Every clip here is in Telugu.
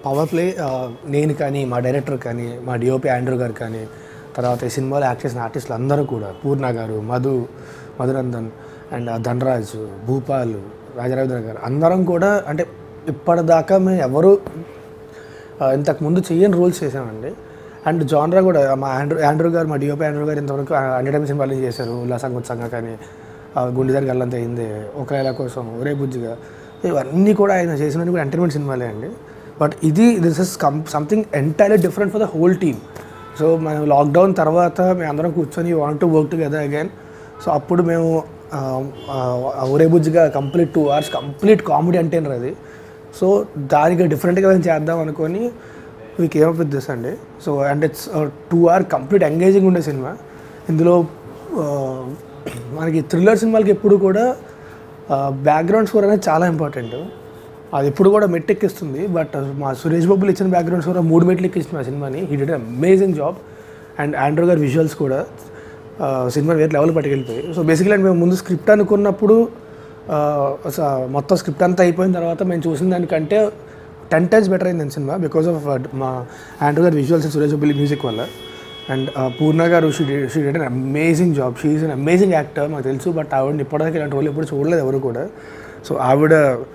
పవర్ ప్లే నేను కానీ మా డైరెక్టర్ కానీ మా డిఓపి ఆండ్రూ గారు కానీ తర్వాత ఈ సినిమాలో యాక్ట్ చేసిన ఆర్టిస్టులు అందరూ కూడా పూర్ణ గారు మధు మధునందన్ అండ్ ధనరాజ్ భూపాల్ రాజరవీంద్ర గారు అందరం కూడా అంటే ఇప్పటిదాకా మేము ఎవరు ఆ, ఇంతకు ముందు చెయ్యని రోల్స్ చేసామండి అండ్ జాన్రా కూడా మా ఆండ్రూ ఆండ్రూ గారు మా డిఓపి ఆండ్రూ గారు ఇంతవరకు అన్ని టైమ్ సినిమాలు చేశారు ఉల్లాసంగా ఉత్సంగా కానీ ఆ, గుండెదారి గల్లంత అయింది ఒక ఇలా కోసం ఒరే బుజ్జిగా ఇవన్నీ కూడా ఆయన చేసినవి కూడా ఎంటర్టైన్మెంట్ సినిమాలే అండి బట్ ఇది this is come something entirely different for the whole team so మేము లాక్డౌన్ తర్వాత మేము అందరం కూర్చొని want to work together again so అప్పుడు మేము ఆ, ఆ, Orey Bujjiga complete two hours complete comedy అంటేనరు అది సో దానికి డిఫరెంట్గా మేము చేద్దాం అనుకొని we came up with this అండి so and it's two hour complete engaging ఉండే సినిమా ఇందులో ఆ, మనకి థ్రిల్లర్ సినిమాలకి ఎప్పుడు కూడా బ్యాక్గ్రౌండ్ స్కోర్ అనేది చాలా ఇంపార్టెంట్ అది ఎప్పుడు కూడా మెట్ ఎక్కిస్తుంది బట్ మా సురేష్ బాబులు ఇచ్చిన బ్యాక్గ్రౌండ్ స్కోర్ మూడు మెట్లు ఎక్కిస్తుంది ఆ సినిమాని he did amazing job and Andrew garu visuals కూడా ఆ, సినిమా వేరే లెవెల్ పట్టుకెళ్ళిపోయి సో బేసికలీ మేము ముందు స్క్రిప్ట్ అనుకున్నప్పుడు ఆ, స- మొత్తం స్క్రిప్ట్ అంతా అయిపోయిన తర్వాత మేము చూసిన దానికంటే టెన్ టైమ్స్ బెటర్ అయింది సినిమా బికాస్ ఆఫ్ మా ఆండ్రూ గారి visuals and Suresh Bobbili music వల్ల and Poorna garu she she did an amazing job she is an amazing actor మాకు తెలుసు బట్ ఆవిడని ఇప్పటిదాకా ఇలాంటి వాళ్ళు ఎప్పుడు చూడలేదు ఎవరు కూడా సో ఆవిడ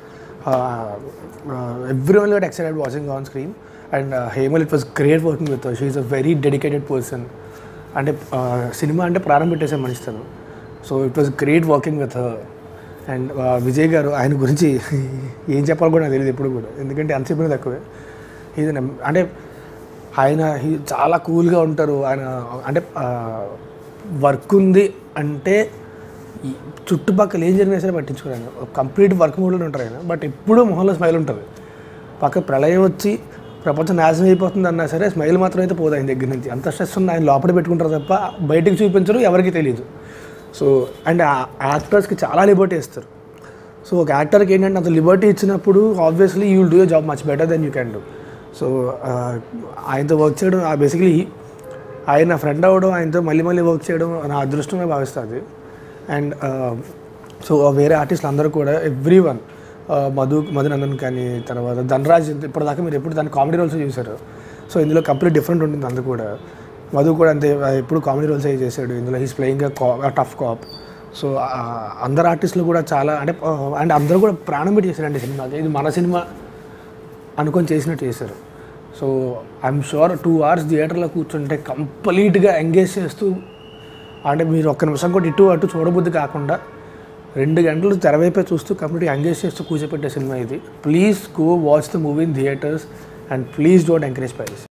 everyone got excited watching on screen and హేమల్ it was great working with she is a very dedicated person అంటే సినిమా అంటే ప్రారంభం పెట్టేసే మనిషి తను so it was great working with and Vijay garu ఆయన గురించి ఏం చెప్పాలో కూడా నాకు తెలియదు ఎప్పుడు కూడా ఎందుకంటే అంత చెప్పిన తక్కువే ఇది అంటే ఆయన he- చాలా కూల్గా ఉంటారు ఆయన అంటే వర్క్ ఉంది అంటే ఈ చుట్టుపక్కల ఏం జరిగినా సరే పట్టించుకోరు కంప్లీట్ వర్క్ మూడ్లో ఉంటారు ఆయన బట్ ఎప్పుడూ మొహంలో స్మైల్ ఉంటుంది పక్క ప్రళయం వచ్చి ప్రపంచం నాశనం అయిపోతుంది అన్నా సరే స్మైల్ మాత్రం అయితే పోదు ఆయన దగ్గర నుంచి అంత స్ట్రెస్ ఉంది ఆయన లోపల పెట్టుకుంటారు తప్ప బయటికి చూపించరు ఎవరికి తెలియదు సో అండ్ యాక్టర్స్కి చాలా లిబర్టీ ఇస్తారు సో ఒక యాక్టర్కి ఏంటంటే అంత లిబర్టీ ఇచ్చినప్పుడు obviously you will do you job much better than you can do so ఆయనతో వర్క్ చేయడం బేసికలీ ఆయన ఫ్రెండ్ అవ్వడం ఆయనతో మళ్ళీ మళ్ళీ వర్క్ చేయడం నా అదృష్టమే భావిస్తుంది అండ్ సో వేరే ఆర్టిస్టులు అందరూ కూడా ఎవ్రీ వన్ మధు మధునందన్ కానీ తర్వాత ధనరాజ్ ఇప్పటిదాకా మీరు ఎప్పుడు దాని కామెడీ రోల్స్ చూశారు సో ఇందులో కంప్లీట్ డిఫరెంట్ ఉంటుంది అందు కూడా మధు కూడా అంతే ఆ, ఎప్పుడు కామెడీ రోల్స్ అయ్యి చేశాడు ఇందులో he's playing tough cop so అందరు ఆర్టిస్టులు కూడా చాలా అంటే అండ్ అందరూ కూడా ప్రాణం పెట్టి చేశారండి సినిమాకి ఇది మన సినిమా అనుకొని చేసినట్టు చేశారు so I'm sure two hours థియేటర్లో కూర్చుంటే కంప్లీట్గా ఎంగేజ్ చేస్తూ అంటే మీరు ఒక్క నిమిషం కూడా ఇటు అటు చూడబుద్ధి కాకుండా రెండు గంటలు తెరవైపే చూస్తూ కంప్లీట్గా ఎంగేజ్ చేస్తూ కూర్చోపెట్టే సినిమా ఇది please go watch the movie in theatres and please don't encourage price